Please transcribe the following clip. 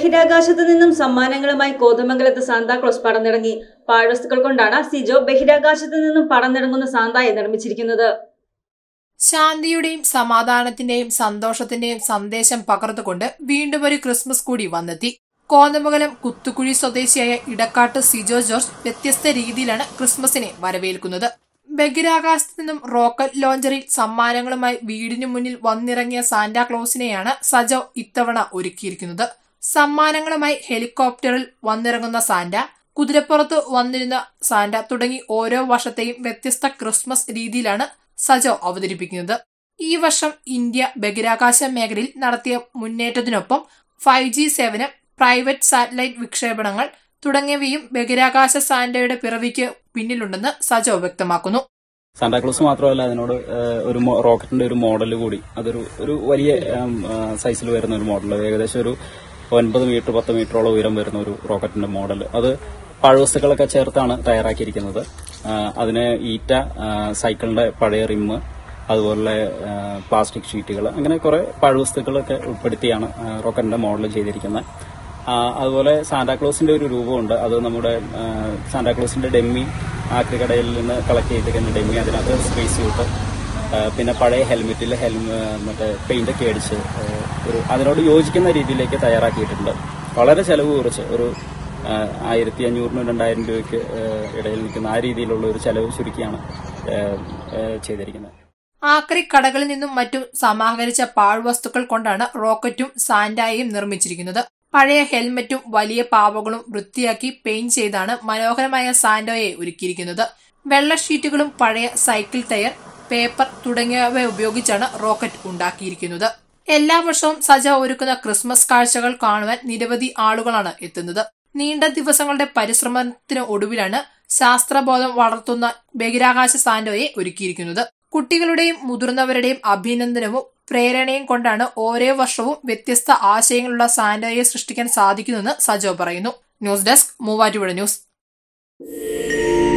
ബഹിരാകാശത്ത് നിന്നും സമ്മാനങ്ങളുമായി കോതമംഗലത്ത് സാന്താക്ലോസ് പറന്നിറങ്ങി പാഴ്വസ്തുക്കൾ കൊണ്ടാണ് സിജോ ബഹിരാകാശത്ത് നിന്നും പറന്നിറങ്ങുന്ന സാന്തായെ നിർമ്മിച്ചിരിക്കുന്നത് ശാന്തിയുടെയും സമാധാനത്തിന്റെയും സന്തോഷത്തിന്റെയും സന്ദേശം പകർന്നുകൊണ്ട് വീണ്ടും ഒരു ക്രിസ്മസ് കൂടി വന്നെത്തി കോതമംഗലം കുത്തുകുഴി സ്വദേശിയായ ഇടക്കാട്ട് സിജോ ജോർജ് വ്യത്യസ്ത രീതിയിലാണ് ക്രിസ്മസിനെ വരവേൽക്കുന്നത് ബഹിരാകാശത്ത് നിന്നും റോക്കറ്റ് ലോഞ്ചറിൽ സമ്മാനങ്ങളുമായി വീടിനു മുന്നിൽ വന്നിറങ്ങിയ സാന്റാക്ലോസിനെയാണ് സജോ ഇത്തവണ ഒരുക്കിയിരിക്കുന്നത് സമ്മാനങ്ങളുമായി ഹെലികോപ്റ്ററിൽ വന്നിറങ്ങുന്ന സാന്റ കുതിരപ്പുറത്ത് വന്നിരുന്ന സാന്റ തുടങ്ങി ഓരോ വർഷത്തെയും വ്യത്യസ്ത ക്രിസ്മസ് രീതിയിലാണ് സജോ അവതരിപ്പിക്കുന്നത് ഈ വർഷം ഇന്ത്യ ബഹിരാകാശ മേഖലയിൽ നടത്തിയ മുന്നേറ്റത്തിനൊപ്പം ഫൈവ് ജി സേവനം പ്രൈവറ്റ് സാറ്റലൈറ്റ് വിക്ഷേപണങ്ങൾ തുടങ്ങിയവയും ബഹിരാകാശ സാന്റയുടെ പിറവിക്ക് പിന്നിലുണ്ടെന്ന് സജോ വ്യക്തമാക്കുന്നു സാന്റാക്ലോസ് മാത്രമല്ല അതിനോട് ഏഹ്, ഒരു മോ- റോക്കറ്റിന്റെ ഒരു മോഡൽ കൂടി അതൊരു ഒരു വലിയ സൈസിൽ വരുന്ന ഒരു മോഡൽ ഏകദേശം ഒരു ഒൻപത് മീറ്റർ പത്ത് മീറ്ററോളം ഉയരം വരുന്ന ഒരു റോക്കറ്റിന്റെ മോഡൽ അത് പാഴ്വസ്തുക്കളൊക്കെ ചേർത്താണ് തയ്യാറാക്കിയിരിക്കുന്നത് ആ, അതിന് ഈറ്റ ആ, സൈക്കിളിന്റെ പഴയ റിമ്മ് അതുപോലെ ആ, പ്ലാസ്റ്റിക് ഷീറ്റുകൾ അങ്ങനെ കുറെ പാഴ്വസ്തുക്കളൊക്കെ ഉൾപ്പെടുത്തിയാണ് ആ, റോക്കറ്റിന്റെ മോഡൽ ചെയ്തിരിക്കുന്നത് ആ, അതുപോലെ സാന്റാക്ലോസിന്റെ ഒരു രൂപമുണ്ട് അത് നമ്മുടെ ആ, സാന്റാക്ലോസിന്റെ ഡെമ്മി ആക്രികടയിൽ നിന്ന് കളക്ട് ചെയ്തിരിക്കുന്ന ഡെമ്മി അതിനകത്ത് സ്പേസ് സ്യൂട്ട് പിന്നെ പഴയ ഹെൽമെറ്റിൽ ഹെൽമ മറ്റേ പെയിന്റ് ഒക്കെ അടിച്ച് ആ, ഒരു അതിനോട് യോജിക്കുന്ന രീതിയിലേക്ക് തയ്യാറാക്കിയിട്ടുണ്ട് വളരെ ചെലവ് കുറച്ച് ഒരു ആ, ആയിരത്തി അഞ്ഞൂറിനും രണ്ടായിരം രൂപയ്ക്ക് ആ, ഇടയിൽ നിൽക്കുന്ന ആ രീതിയിലുള്ള ഒരു ചെലവ് ചുരുക്കിയാണ് ആ, ആ, ചെയ്തിരിക്കുന്നത് ആക്രി കടകളിൽ നിന്നും മറ്റും സമാഹരിച്ച പാഴ്വസ്തുക്കൾ കൊണ്ടാണ് റോക്കറ്റും സാന്റായും നിർമ്മിച്ചിരിക്കുന്നത് പഴയ ഹെൽമറ്റും വലിയ പാവകളും വൃത്തിയാക്കി പെയിന്റ് ചെയ്താണ് മനോഹരമായ സാന്റോയെ ഒരുക്കിയിരിക്കുന്നത് വെള്ള ഷീറ്റുകളും പഴയ സൈക്കിൾ ടയർ പേപ്പർ തുടങ്ങിയവ ഉപയോഗിച്ചാണ് റോക്കറ്റ് ഉണ്ടാക്കിയിരിക്കുന്നത് എല്ലാ വർഷവും സജ ഒരുക്കുന്ന ക്രിസ്മസ് കാഴ്ചകൾ കാണുവാൻ നിരവധി ആളുകളാണ് എത്തുന്നത് നീണ്ട ദിവസങ്ങളുടെ പരിശ്രമത്തിന് ഒടുവിലാണ് ശാസ്ത്രബോധം വളർത്തുന്ന ബഹിരാകാശ സാന്റോയെ ഒരുക്കിയിരിക്കുന്നത് കുട്ടികളുടെയും മുതിർന്നവരുടെയും അഭിനന്ദനവും പ്രേരണയും കൊണ്ടാണ് ഓരോ വർഷവും വ്യത്യസ്ത ആശയങ്ങളുള്ള സാന്റോയെ സൃഷ്ടിക്കാൻ സാധിക്കുന്നെന്ന് സജോ പറയുന്നു ന്യൂസ് ഡെസ്ക് മൂവാറ്റുപുഴ ന്യൂസ്